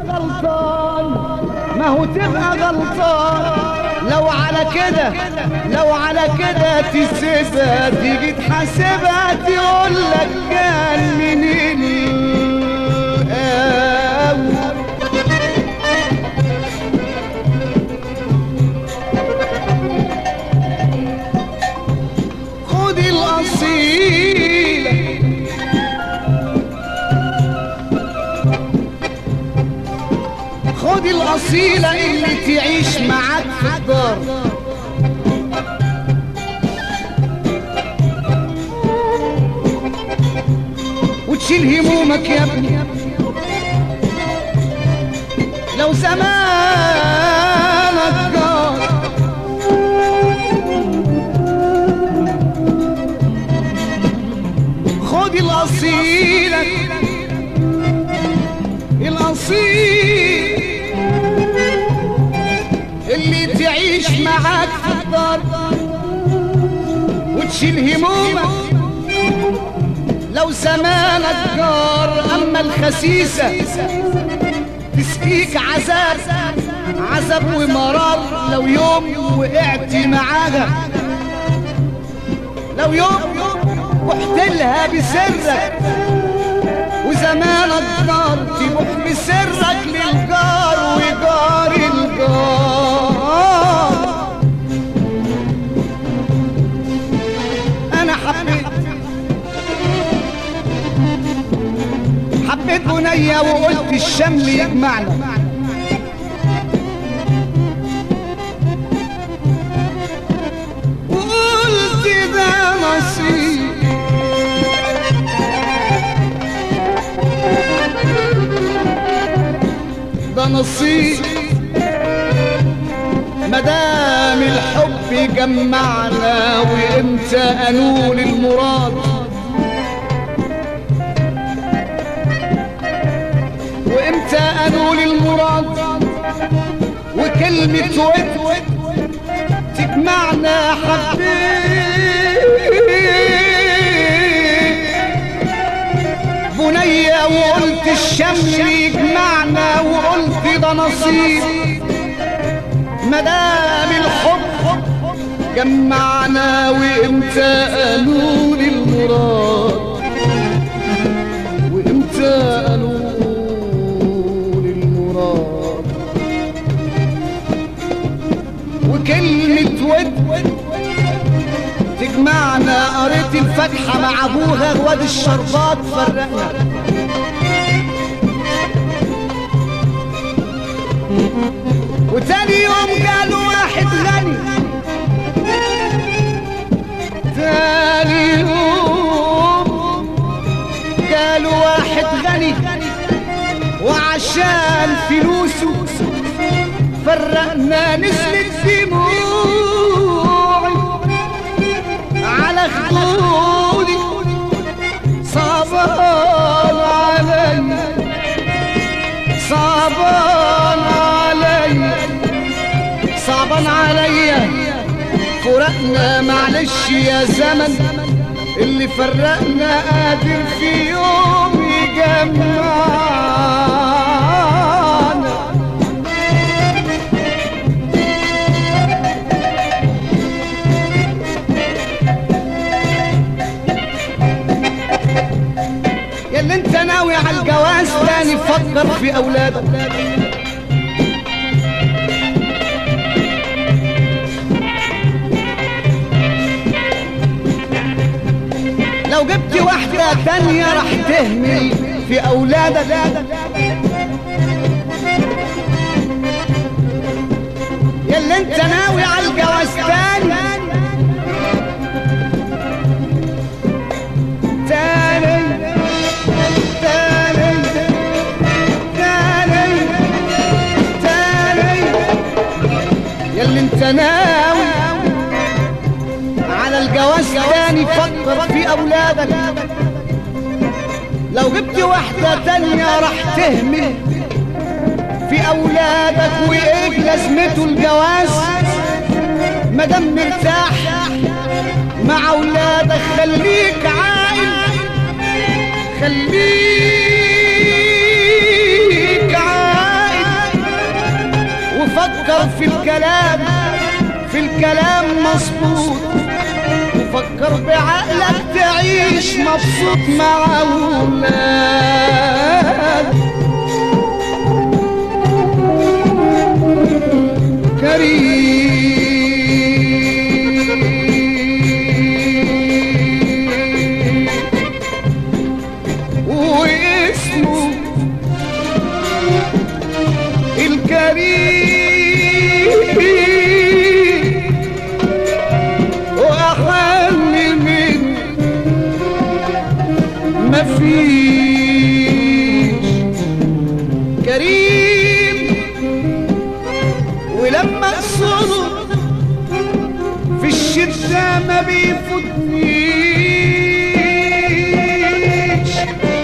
غلطان ما هو تبقى غلطان لو على كده لو على كده تسيبها تيجي تحاسبها تقول لك كان من الأول خد الأصيلة خد الأصيلة اللي تعيش معاك في الدار وتشيل همومك يا ابني لو زمانك جار خد الأصيلة الأصيل اللي تعيش معاك في الدار وتشيل همومك لو زمانك جار أما الخسيسة تسقيك عذاب عذاب ومرار لو يوم وقعت معاها لو يوم رحت لها بسرك وزمانك نار تروح بسرك للجار وجار الجار انا حبيت حبيت بنية وقلت الشمل يجمعنا وقلت ده نصيب ده نصيب مدام الحب جمعنا وامتى انول المراد وامتى انول المراد وكلمة ود تجمعنا حبيب بنية وقلت الشمل يجمعنا وقلت ده نصيب مدام الحب جمعنا وامتى قالوا لي المراد وامتى قالوا لي المراد وكلمة ود تجمعنا قريت الفاتحة مع ابوها واد الشربات فرقنا وتاني يوم قالوا واحد غني تاني يوم قالوا واحد غني وعشان فلوسه فرقنا نزلت دموعي على خدودي صعبان علي صعبان علي صعبان عليا فرقنا معلش يا زمن اللي فرقنا قادر في يوم يجمعنا يا اللي انت ناوي على الجواز تاني فكر في اولادك لو جبت واحدة تانية راح تهمل في أولادك يا اللي انت ناوي على الجواز تاني تاني تاني تاني تاني يا اللي انت ناوي على الجواز تاني فكر في اولادك لو جبت واحدة تانية راح تهمل في اولادك وايه لازمته الجواز مادام مرتاح مع اولادك خليك عاقل خليك عاقل في الكلام في الكلام مظبوط وفكر بعقلك تعيش مبسوط مع أولاد كريم واسمه الكريم وأحن من مفيش كريم ولما اقصده في الشدة ما بيفوتنيش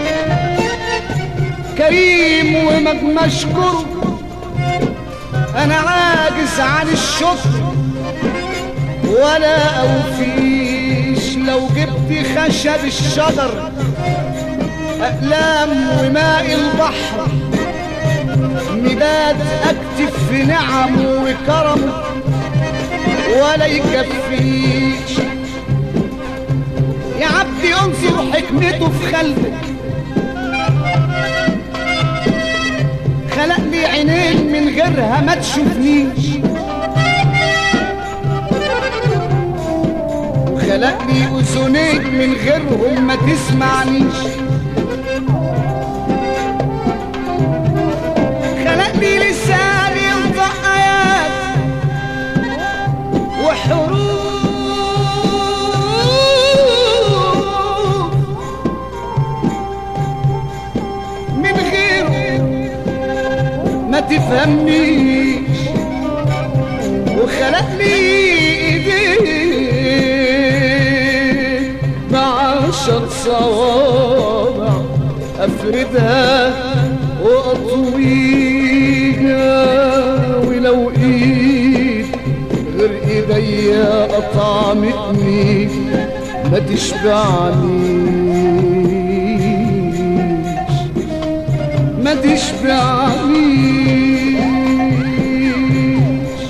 كريم ومشكور انا عاجز عن الشكر ولا اوفيش لو جبت خشب الشجر اقلام وماء البحر مداد اكتف في نعمه وكرمه ولا يكفيش يا عبدي انظر حكمته في خلقك خلق لي عينين من غيرها ما تشوفنيش وخلق لي اذنين من غيرهم ما تسمعنيش خلق لي لسان ينطق ايات وحروف من غيره ما تفهمنيش وخلق لي ايدين بعشر صوابع افردها واطويها ولو ايد غير ايديا اطعمتني ما تشبعنيش ما تشبعنيش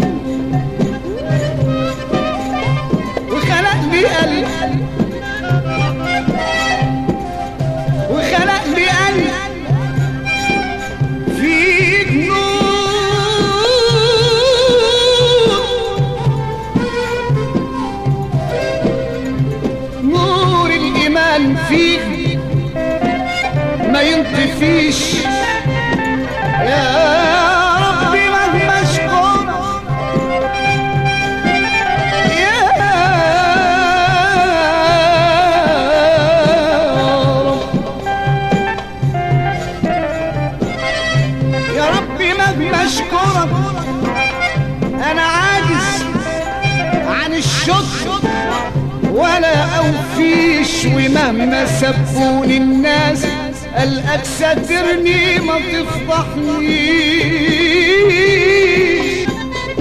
وخلق لي قلب وخلق لي قلب في نور نور الإيمان فيك ما ينطفيش يا ربي مهما اشكر يا رب يا ربي مهما اشكرك انا عاجز عن الشكر ولا اوفيش ومهما سبوني الناس قلقك سترني ما تفضحنيش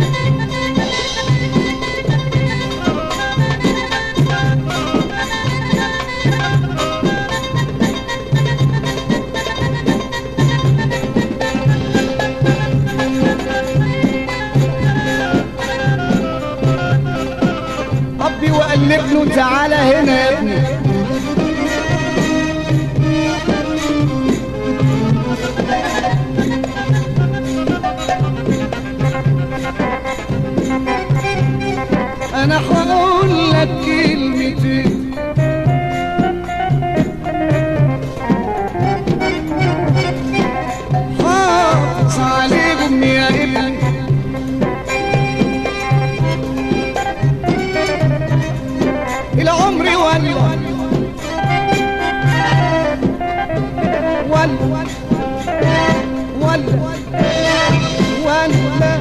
ربي وقال لابنه تعالى هنا يا ابني انا هقول لك كلمتين حافظ عليهم يا ابني العمر ولى ولى ولى ولى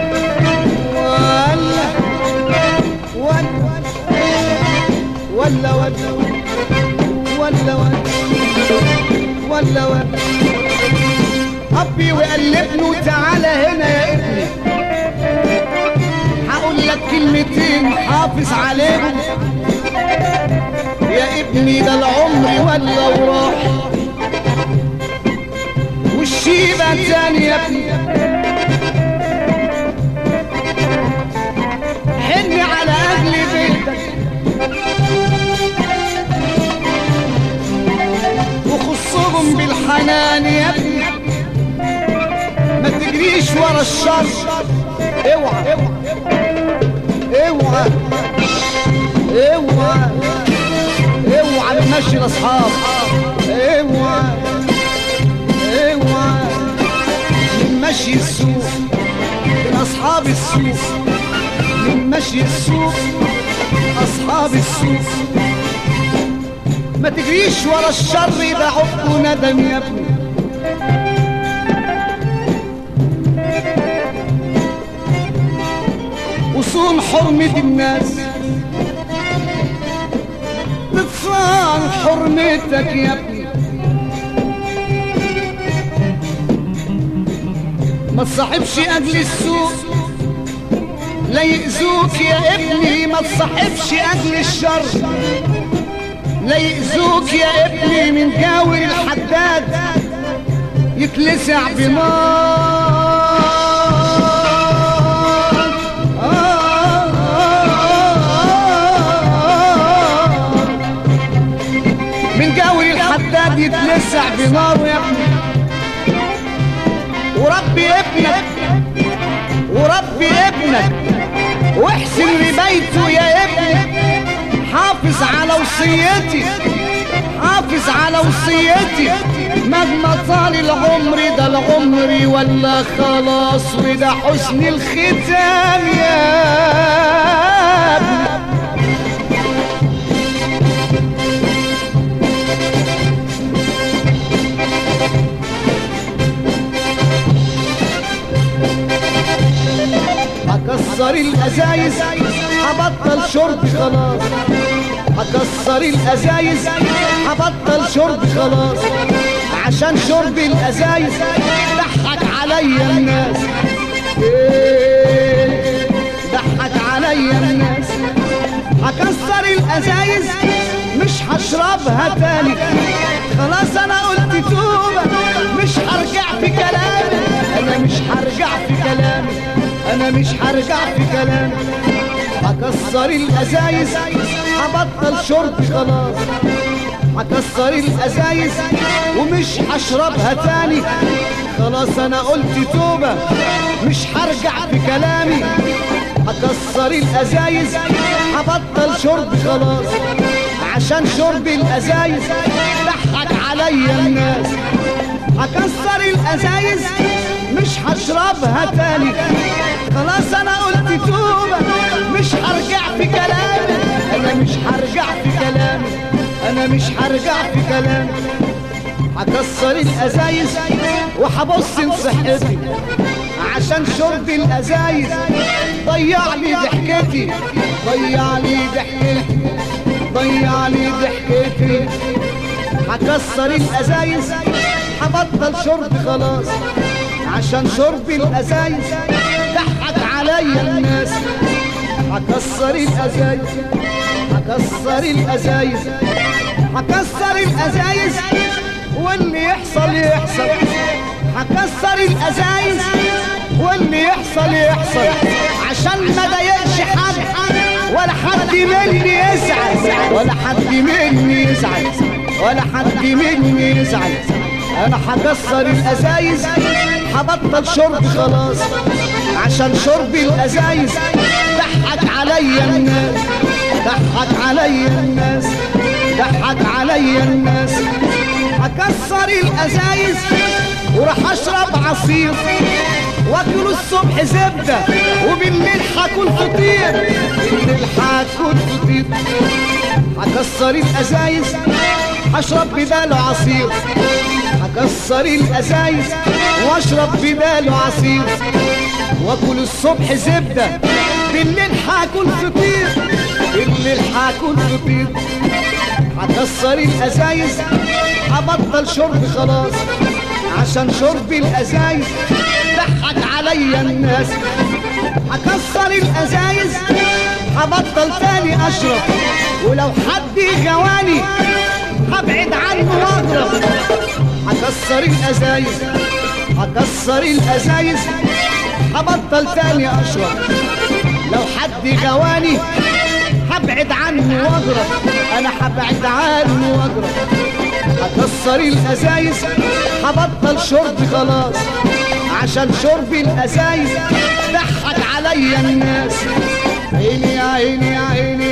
ولى ولى ولى ولى ولى ولى أبي وقال لابنه تعالى هنا يا ابني هقول لك كلمتين حافظ عليهم يا ابني ده العمر ولا وراح والشيبة تاني يا ابني حنان يا ابني ما تجريش ورا الشر اوعى اوعى اوعى اوعى بنمشي الاصحاب اوعى اوعى بنمشي السوق من اصحاب السوق بنمشي السوق اصحاب السوق ما تجريش ورا الشر يبقى عقد وندم يا ابني وصون حرمة الناس بتصان حرمتك يا ابني ما تصاحبش اجل السوق لا يأذوك يا ابني ما تصاحبش اجل الشر لا يأذوك يا ابني من جاور الحداد يتلسع بنار من جاور الحداد يتلسع بنار يا ابني وربي ابنك وربي ابنك واحسن لبيته يا ابني حافظ على وصيتي حافظ على وصيتي مهما طال العمر ده العمر ولا خلاص وده حسن الختام يا ابني هكسر الازايز هبطل شرب خلاص هكسر الازايز هبطل شرب خلاص عشان شرب الازايز ضحك عليا الناس إيه، ضحك عليا الناس هكسر الازايز مش هشربها تاني خلاص انا قلت توبه مش هرجع في كلامي انا مش هرجع في كلامي انا مش هرجع في كلامي هكسر الازايز هبطل شرب خلاص هكسر الازايز ومش هشربها تاني خلاص انا قلت توبه مش هرجع في كلامي هكسر الازايز هبطل شرب خلاص عشان شرب الازايز ضحك عليا الناس هكسر الازايز مش هشربها تاني خلاص انا قلت توبه مش هرجع في كلامي انا مش هرجع في كلامي انا مش هرجع في كلامي هكسر الازايز وهبص لصحتي عشان شرب الازايز ضيع لي ضحكتي ضيع لي ضحكتي ضيع لي ضحكتي هكسر الازايز هبطل شرب خلاص عشان شرب الازايز ضحك عليا الناس هكسر الازايز هكسر الازايز هكسر الازايز واللي يحصل يحصل هكسر الازايز واللي يحصل يحصل عشان ما ضايقش حد ولا حد مني يزعل ولا حد مني يزعل ولا حد مني يزعل انا هكسر الازايز هبطل شرب خلاص عشان شرب الازايز ضحك عليا الناس ضحك عليا الناس ضحك عليا الناس هكسر الازايز وراح اشرب عصير واكل الصبح زبده وبالليل هاكل فطير بالليل هاكل فطير هكسر الازايز هشرب بداله عصير هكسر الازايز واشرب بداله عصير واكل الصبح زبده بالليل هاكل فطير بالليل هاكل فطير هكسر الازايز هبطل شرب خلاص عشان شرب الازايز ضحك عليا الناس هكسر الازايز هبطل تاني اشرب ولو حد غواني هبعد عنه واضرب هكسر الازايز هكسر الازايز هبطل تاني اشرب لو حد غواني هبعد عنه واضرب انا هبعد عنه واضرب هكسر الازايز هبطل شرب خلاص عشان شرب الازايز ضحك عليا الناس عيني يا عيني يا عيني